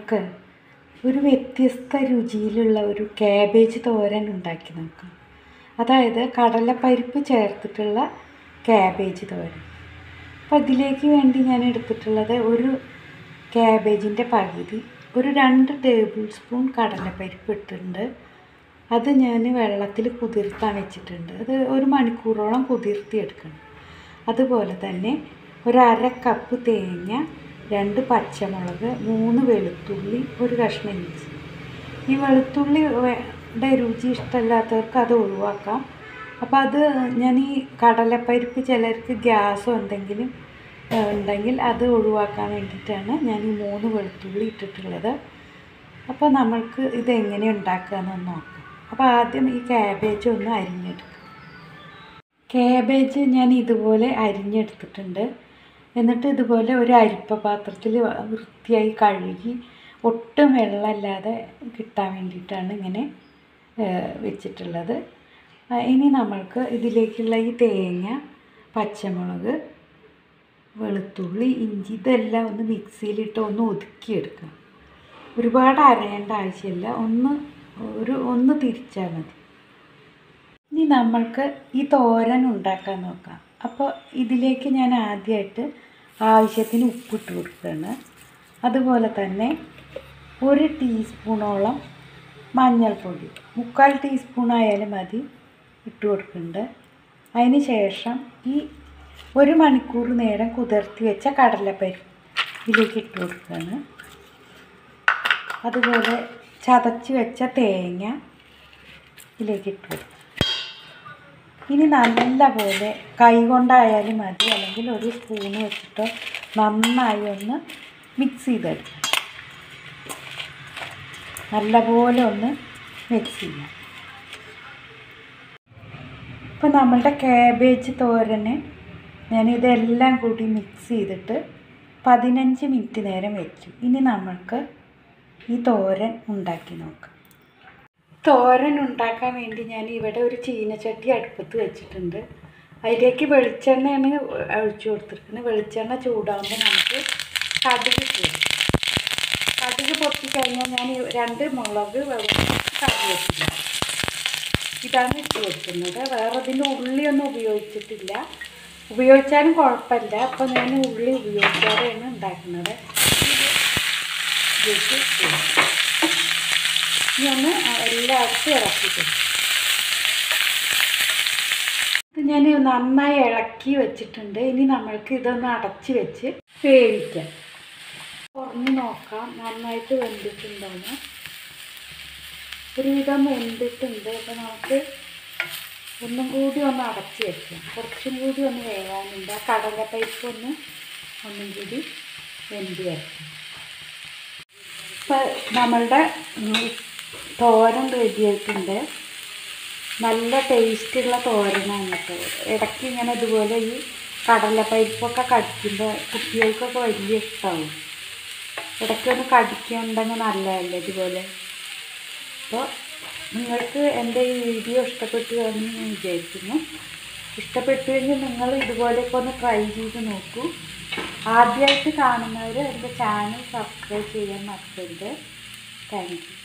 നമ്മൾക്ക് ഒരു വ്യത്യസ്ത രുചിയിലുള്ള ഒരു കാബേജ് തോരൻ ഉണ്ടാക്കി നോക്കാം അതായത് കടലപ്പരിപ്പ് ചേർത്തിട്ടുള്ള കാബേജ് തോരൻ അപ്പോൾ ഇതിലേക്ക് വേണ്ടി ഞാൻ എടുത്തിട്ടുള്ളത് ഒരു കാബേജിൻ്റെ പകുതി ഒരു രണ്ട് ടേബിൾ സ്പൂൺ കടലപ്പരിപ്പ് ഇട്ടിട്ടുണ്ട് അത് ഞാൻ വെള്ളത്തിൽ കുതിർത്താൻ വെച്ചിട്ടുണ്ട് അത് ഒരു മണിക്കൂറോളം കുതിർത്തി എടുക്കണം അതുപോലെ തന്നെ ഒരു അര കപ്പ് തേങ്ങ രണ്ട് പച്ചമുളക് മൂന്ന് വെളുത്തുള്ളി ഒരു കഷ്ണം ഇഞ്ചി ഈ വെളുത്തുള്ളി ടെ രുചി ഇഷ്ടമല്ലാത്തവർക്ക് അത് ഒഴിവാക്കാം അപ്പോൾ അത് ഞാൻ ഈ കടലപ്പരിപ്പ് ചിലർക്ക് ഗ്യാസോ എന്തെങ്കിലും ഏഹ്, ഉണ്ടെങ്കിൽ അത് ഒഴിവാക്കാൻ വേണ്ടിയിട്ടാണ് ഞാൻ ഈ മൂന്ന് വെളുത്തുള്ളി ഇട്ടിട്ടുള്ളത് അപ്പോൾ നമ്മൾക്ക് ഇത് എങ്ങനെ ഉണ്ടാക്കാമെന്ന് നോക്കാം അപ്പോൾ ആദ്യം ഈ ക്യാബേജ് ഒന്ന് അരിഞ്ഞെടുക്കാം കാബേജ് ഞാൻ ഇതുപോലെ അരിഞ്ഞെടുത്തിട്ടുണ്ട് എന്നിട്ട് ഇതുപോലെ ഒരു അരിപ്പ പാത്രത്തിൽ വൃത്തിയായി കഴുകി ഒട്ടും വെള്ളമില്ലാതെ കിട്ടാൻ വേണ്ടിയിട്ടാണ് ഇങ്ങനെ ഏഹ്, വെച്ചിട്ടുള്ളത് ആ, ഇനി നമ്മൾക്ക് ഇതിലേക്കുള്ള ഈ തേങ്ങ പച്ചമുളക് വെളുത്തുള്ളി ഇഞ്ചി ഇതെല്ലാം ഒന്ന് മിക്സിയിലിട്ട് ഒന്ന് ഒതുക്കിയെടുക്കാം ഒരുപാട് അരയേണ്ട ആവശ്യമില്ല ഒന്ന് ഒരു ഒന്ന് തിരിച്ചാൽ മതി ഇനി നമ്മൾക്ക് ഈ തോരൻ ഉണ്ടാക്കാൻ നോക്കാം അപ്പോൾ ഇതിലേക്ക് ഞാൻ ആദ്യമായിട്ട് ആവശ്യത്തിന് ഉപ്പിട്ട് കൊടുക്കുകയാണ് അതുപോലെ തന്നെ ഒരു ടീസ്പൂണോളം മഞ്ഞൾപ്പൊടി മുക്കാൽ ടീസ്പൂൺ ആയാലും മതി ഇട്ട് കൊടുക്കുന്നുണ്ട് അതിന് ശേഷം ഈ ഒരു മണിക്കൂർ നേരം കുതിർത്തി വെച്ച കടലപ്പരിപ്പ് ഇതിലേക്ക് ഇട്ട് കൊടുക്കുകയാണ് അതുപോലെ ചതച്ച് വെച്ച തേങ്ങ ഇതിലേക്ക് ഇട്ട് കൊടുക്കുക ഇനി നല്ലപോലെ കൈ കൊണ്ടായാലും മതി അല്ലെങ്കിൽ ഒരു സ്പൂണ് വെച്ചിട്ടോ നന്നായി ഒന്ന് മിക്സ് ചെയ്തെടുക്കാം നല്ലപോലെ ഒന്ന് മിക്സ് ചെയ്യാം ഇപ്പം നമ്മളുടെ കാബേജ് തോരന് ഞാനിതെല്ലാം കൂടി മിക്സ് ചെയ്തിട്ട് പതിനഞ്ച് മിനിറ്റ് നേരം വെച്ചു ഇനി നമ്മൾക്ക് ഈ തോരൻ ഉണ്ടാക്കി നോക്കാം തോരൻ ഉണ്ടാക്കാൻ വേണ്ടി ഞാൻ ഇവിടെ ഒരു ചീനച്ചട്ടി അടുപ്പത്ത് വെച്ചിട്ടുണ്ട് അതിലേക്ക് വെളിച്ചെണ്ണയാണ് ഒഴിച്ചു കൊടുത്തിരിക്കുന്നത് വെളിച്ചെണ്ണ ചൂടാകുമ്പോൾ നമുക്ക് കടുക് ഇട്ട് കൊടുക്കാം. കടുക് പൊട്ടിക്കഴിഞ്ഞാൽ ഞാൻ ഈ രണ്ട് മുളക് കറിവേപ്പില ഇതാണ് ഇട്ട് കൊടുക്കുന്നത് വേറെ ഇതിന് ഉള്ളിയൊന്നും ഉപയോഗിച്ചിട്ടില്ല ഉപയോഗിച്ചാലും കുഴപ്പമില്ല അപ്പോൾ ഞാൻ ഉള്ളി ഉപയോഗിക്കാതെയാണ് ഉണ്ടാക്കുന്നത് ഇതിലേക്ക് ഇട്ട് കൊടുക്കാം. ഇനി ഒന്ന് എല്ലായിടത്തും ഇളക്കി കൊടുക്കും ഇത് ഞാൻ നന്നായി ഇളക്കി വെച്ചിട്ടുണ്ട് ഇനി നമ്മൾക്ക് ഇതൊന്ന് അടച്ച് വെച്ച് വേവിക്കാം തുറന്ന് നോക്കാം നന്നായിട്ട് വെന്തിട്ടുണ്ടോന്ന് ഒരുവിധം വെന്തിട്ടുണ്ട് അപ്പോൾ നമുക്ക് ഒന്നും കൂടി ഒന്ന് അടച്ച് വെക്കാം കുറച്ചും കൂടി ഒന്ന് വേവാനുണ്ട് ആ കടലപ്പരിപ്പ് ഒന്ന് ഒന്നും കൂടി വെന്ത് വെക്കാം ഇപ്പം നമ്മളുടെ ഉം, തോരൻ റെഡിയായിട്ടുണ്ട് നല്ല ടേസ്റ്റുള്ള തോരനാണ് കേട്ടോ ഇടയ്ക്ക് ഇങ്ങനെ ഇതുപോലെ ഈ കടലപ്പരിപ്പൊക്കെ കടിക്കുമ്പോൾ കുട്ടികൾക്കൊക്കെ വലിയ ഇഷ്ടമാവും ഇടയ്ക്കൊന്ന് കടിക്കുന്നുണ്ടെങ്കിൽ നല്ലതല്ലേ ഇതുപോലെ അപ്പോൾ നിങ്ങൾക്ക് എൻ്റെ ഈ വീഡിയോ ഇഷ്ടപ്പെട്ടു എന്ന് ഞാൻ വിചാരിക്കുന്നു ഇഷ്ടപ്പെട്ടു കഴിഞ്ഞാൽ നിങ്ങൾ ഇതുപോലെയൊക്കെ ഒന്ന് ട്രൈ ചെയ്ത് നോക്കൂ ആദ്യമായിട്ട് കാണുന്നവർ എൻ്റെ ചാനൽ സബ്സ്ക്രൈബ് ചെയ്യാൻ മറക്കരുത് താങ്ക് യു